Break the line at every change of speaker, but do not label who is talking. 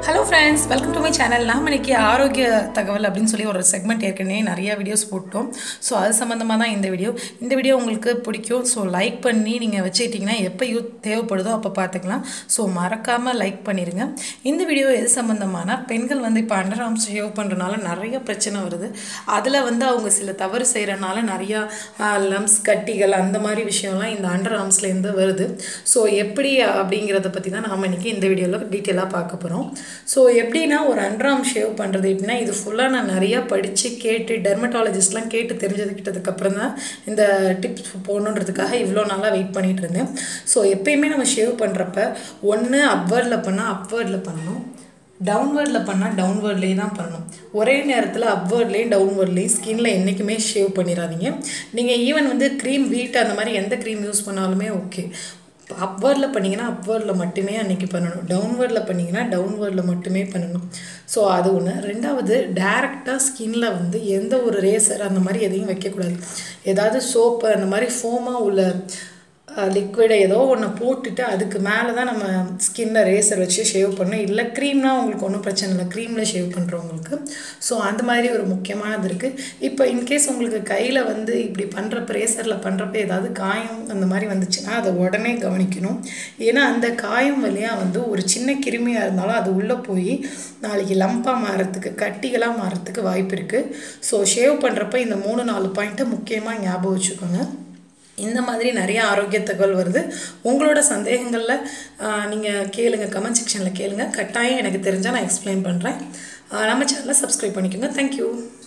hello friends welcome to my channel நாம் இன்னைக்கு ஆரோக்கிய தகவல் அப்படின்னு சொல்லி ஒரு செக்மெண்ட் ஏற்கனவே நிறைய வீடியோஸ் போட்டோம் ஸோ அது சம்மந்தமாக தான் இந்த வீடியோ இந்த வீடியோ உங்களுக்கு பிடிக்கும் ஸோ லைக் பண்ணி நீங்கள் வச்சுக்கிட்டிங்கன்னா எப்போ யூத் தேவைப்படுதோ அப்போ பார்த்துக்கலாம் ஸோ மறக்காமல் லைக் பண்ணிடுங்க இந்த வீடியோ எது சம்மந்தமான பெண்கள் வந்து இப்போ அண்டர் ஆர்ம்ஸ் ஷேவ் பண்ணுறனால நிறைய பிரச்சனை வருது அதில் வந்து அவங்க சில தவறு செய்கிறனால நிறையா லம்ஸ் கட்டிகள் அந்த மாதிரி விஷயம்லாம் இந்த அண்டர் ஆர்ம்ஸ்லேருந்து வருது ஸோ எப்படி அப்படிங்கிறத பற்றி தான் நாம் இன்றைக்கி இந்த வீடியோவில் டீட்டெயிலாக பார்க்க போகிறோம் ஸோ எப்படின்னா ஒரு அண்டர்ஆர்ம் ஷேவ் பண்ணுறது எப்படின்னா இது ஃபுல்லாக நான் நிறையா படித்து கேட்டு டெர்மட்டாலஜிஸ்ட்லாம் கேட்டு தெரிஞ்சதுக்கிட்டதுக்கப்புறம் தான் இந்த டிப்ஸ் போகணுன்றதுக்காக இவ்வளோ நாளாக வெயிட் பண்ணிகிட்டு இருந்தேன் ஸோ எப்பயுமே நம்ம ஷேவ் பண்ணுறப்ப ஒன்று அப்வர்டில் பண்ணால் அப்வர்டில் பண்ணணும் டவுன்வேர்டில் பண்ணால் டவுன்வேர்ட்லேயே தான் பண்ணணும் ஒரே நேரத்தில் அப்வேர்ட்லேயும் டவுன்வேர்ட்லேயும் ஸ்கின்ல என்றைக்குமே ஷேவ் பண்ணிடாதீங்க நீங்கள் ஈவன் வந்து க்ரீம் வீட் அந்த மாதிரி எந்த க்ரீம் யூஸ் பண்ணாலுமே ஓகே அப்வேர்டில் பண்ணிங்கன்னா அப்வேர்டில் மட்டுமே அன்றைக்கி பண்ணணும் டவுன்வேர்டில் பண்ணிங்கன்னா டவுன்வேர்டில் மட்டுமே பண்ணணும் ஸோ அது ஒன்று ரெண்டாவது டேரெக்டாக ஸ்கின்ல வந்து எந்த ஒரு ரேசர் அந்த மாதிரி எதையும் வைக்கக்கூடாது ஏதாவது சோப்பு அந்த மாதிரி ஃபோமாக உள்ள லிக்விடை ஏதோ ஒன்று போட்டுட்டு அதுக்கு மேலே தான் நம்ம ஸ்கின்ல ரேசர் வச்சு ஷேவ் பண்ணணும் இல்லை க்ரீம்னா உங்களுக்கு ஒன்றும் பிரச்சனை இல்லை க்ரீமில் ஷேவ் பண்ணுறவங்களுக்கு ஸோ அந்த மாதிரி ஒரு முக்கியமானது இருக்குது இப்போ இன்கேஸ் உங்களுக்கு கையில் வந்து இப்படி பண்ணுறப்ப ரேசரில் பண்ணுறப்ப ஏதாவது காயம் அந்த மாதிரி வந்துச்சுன்னா அதை உடனே கவனிக்கணும் ஏன்னா அந்த காயம் வழியாக வந்து ஒரு சின்ன கிருமியாக இருந்தாலும் அது உள்ளே போய் நாளைக்கு லம்பாக மாறத்துக்கு கட்டிகளாக மாறத்துக்கு வாய்ப்பு இருக்குது ஸோ ஷேவ் பண்ணுறப்ப இந்த மூணு நாலு பாயிண்ட்டை முக்கியமாக ஞாபகம் வச்சுக்கோங்க இந்த மாதிரி நிறைய ஆரோக்கிய தகவல் வருது உங்களோட சந்தேகங்களில் நீங்கள் கேளுங்க கமெண்ட் செக்ஷனில் கேளுங்க கட்டாயம் எனக்கு தெரிஞ்சால் நான் எக்ஸ்பிளைன் பண்ணுறேன் நம்ம சேனலை சப்ஸ்கிரைப் பண்ணிக்கோங்க தேங்க்யூ